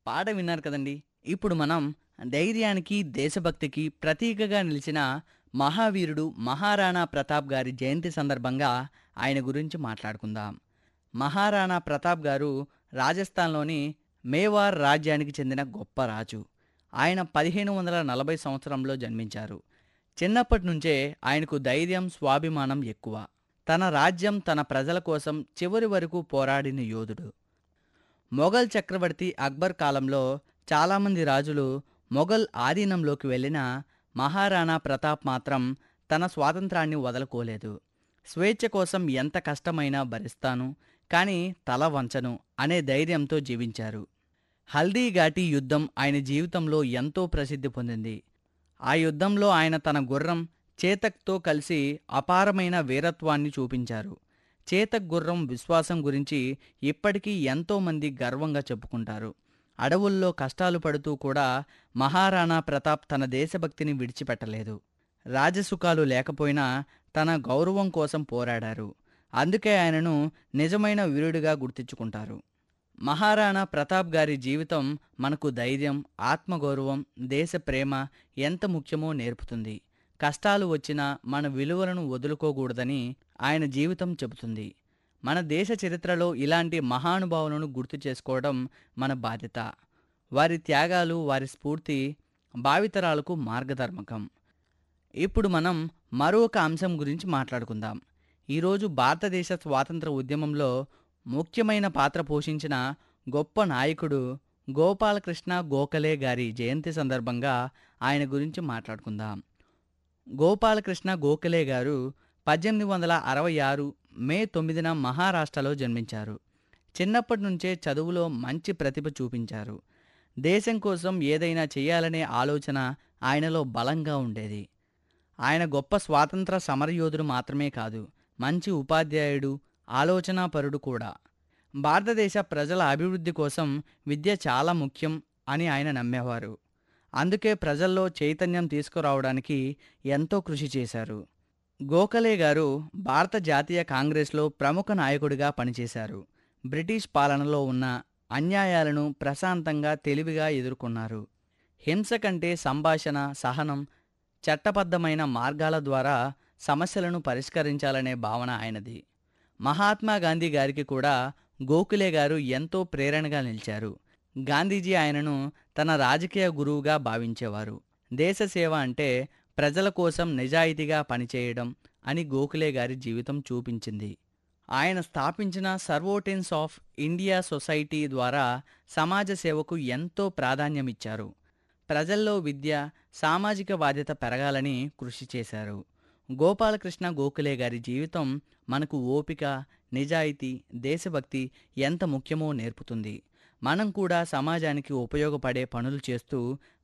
పాట విన్నారు కదండి ఇప్పుడు మనం ధైర్యానికి దేశభక్తికి ప్రతీకగా నిలిచిన మహావీరుడు మహారాణా ప్రతాప్ గారి జయంతి సందర్భంగా ఆయన గురించి మాట్లాడుకుందాం మహారాణా ప్రతాప్ గారు రాజస్థాన్లోని మేవార్ రాజ్యానికి చెందిన గొప్ప రాజు ఆయన పదిహేను వందల నలభై సంవత్సరంలో జన్మించారు చిన్నప్పటి నుంచే ఆయనకు ధైర్యం స్వాభిమానం ఎక్కువ తన రాజ్యం తన ప్రజల కోసం చివరి వరకు పోరాడిన యోధుడు మొఘల్ చక్రవర్తి అక్బర్ కాలంలో చాలామంది రాజులు మొఘల్ ఆధీనంలోకి వెళ్ళిన మహారాణా ప్రతాప్ మాత్రం తన స్వాతంత్రాన్ని వదలుకోలేదు స్వేచ్ఛ కోసం ఎంత కష్టమైనా భరిస్తాను కానీ తల వంచను అనే ధైర్యంతో జీవించారు హల్దీ ఘాటి యుద్ధం ఆయన జీవితంలో ఎంతో ప్రసిద్ధి పొందింది ఆ యుద్ధంలో ఆయన తన గుర్రం చేతక్తో కలిసి అపారమైన వీరత్వాన్ని చూపించారు చేతక్ గుర్రం విశ్వాసం గురించి ఇప్పటికీ ఎంతోమంది గర్వంగా చెప్పుకుంటారు అడవుల్లో కష్టాలు పడుతూ కూడా మహారాణా ప్రతాప్ తన దేశభక్తిని విడిచిపెట్టలేదు రాజసుఖాలు లేకపోయినా తన గౌరవం కోసం పోరాడారు అందుకే ఆయనను నిజమైన వీరుడిగా గుర్తించుకుంటారు మహారాణా ప్రతాప్ గారి జీవితం మనకు ధైర్యం ఆత్మగౌరవం దేశ ప్రేమ ఎంత ముఖ్యమో నేర్పుతుంది కష్టాలు వచ్చినా మన విలువలను వదులుకోకూడదని ఆయన జీవితం చెబుతుంది మన దేశ చరిత్రలో ఇలాంటి మహానుభావులను గుర్తు చేసుకోవడం మన బాధ్యత వారి త్యాగాలు వారి స్ఫూర్తి భావితరాలకు మార్గధర్మకం ఇప్పుడు మనం మరొక అంశం గురించి మాట్లాడుకుందాం ఈరోజు భారతదేశ స్వాతంత్ర ఉద్యమంలో ముఖ్యమైన పాత్ర పోషించిన గొప్ప నాయకుడు గోపాలకృష్ణ గోఖలే గారి జయంతి సందర్భంగా ఆయన గురించి మాట్లాడుకుందాం గోపాలకృష్ణ గోఖలే గారు పద్దెనిమిది వందల అరవై ఆరు మే తొమ్మిదిన మహారాష్ట్రలో జన్మించారు చిన్నప్పటి నుంచే చదువులో మంచి ప్రతిభ చూపించారు దేశం కోసం ఏదైనా చేయాలనే ఆలోచన ఆయనలో బలంగా ఉండేది ఆయన గొప్ప స్వాతంత్ర సమరయోధుడు మాత్రమే కాదు మంచి ఉపాధ్యాయుడు ఆలోచనాపరుడు కూడా భారతదేశ ప్రజల అభివృద్ధి కోసం విద్య చాలా ముఖ్యం అని ఆయన నమ్మేవారు అందుకే ప్రజల్లో చైతన్యం తీసుకురావడానికి ఎంతో కృషి చేశారు గోఖలే గారు భారత జాతీయ కాంగ్రెస్లో ప్రముఖ నాయకుడిగా పనిచేశారు బ్రిటిష్ పాలనలో ఉన్న అన్యాయాలను ప్రశాంతంగా తెలివిగా ఎదుర్కొన్నారు హింస కంటే సంభాషణ సహనం చట్టబద్ధమైన మార్గాల ద్వారా సమస్యలను పరిష్కరించాలనే భావన ఆయనది మహాత్మా గాంధీ గారికి కూడా గోఖలే గారు ఎంతో ప్రేరణగా నిలిచారు గాంధీజీ ఆయనను తన రాజకీయ గురువుగా భావించేవారు దేశ సేవ అంటే ప్రజల కోసం నిజాయితీగా పనిచేయడం అని గోఖలే గారి జీవితం చూపించింది ఆయన స్థాపించిన సర్వోటెన్స్ ఆఫ్ ఇండియా సొసైటీ ద్వారా సమాజ సేవకు ఎంతో ప్రాధాన్యమిచ్చారు ప్రజల్లో విద్య సామాజిక బాధ్యత పెరగాలని కృషి చేశారు గోపాలకృష్ణ గోఖలే గారి జీవితం మనకు ఓపిక నిజాయితీ దేశభక్తి ఎంత ముఖ్యమో నేర్పుతుంది మనం కూడా సమాజానికి ఉపయోగపడే పనులు చేస్తూ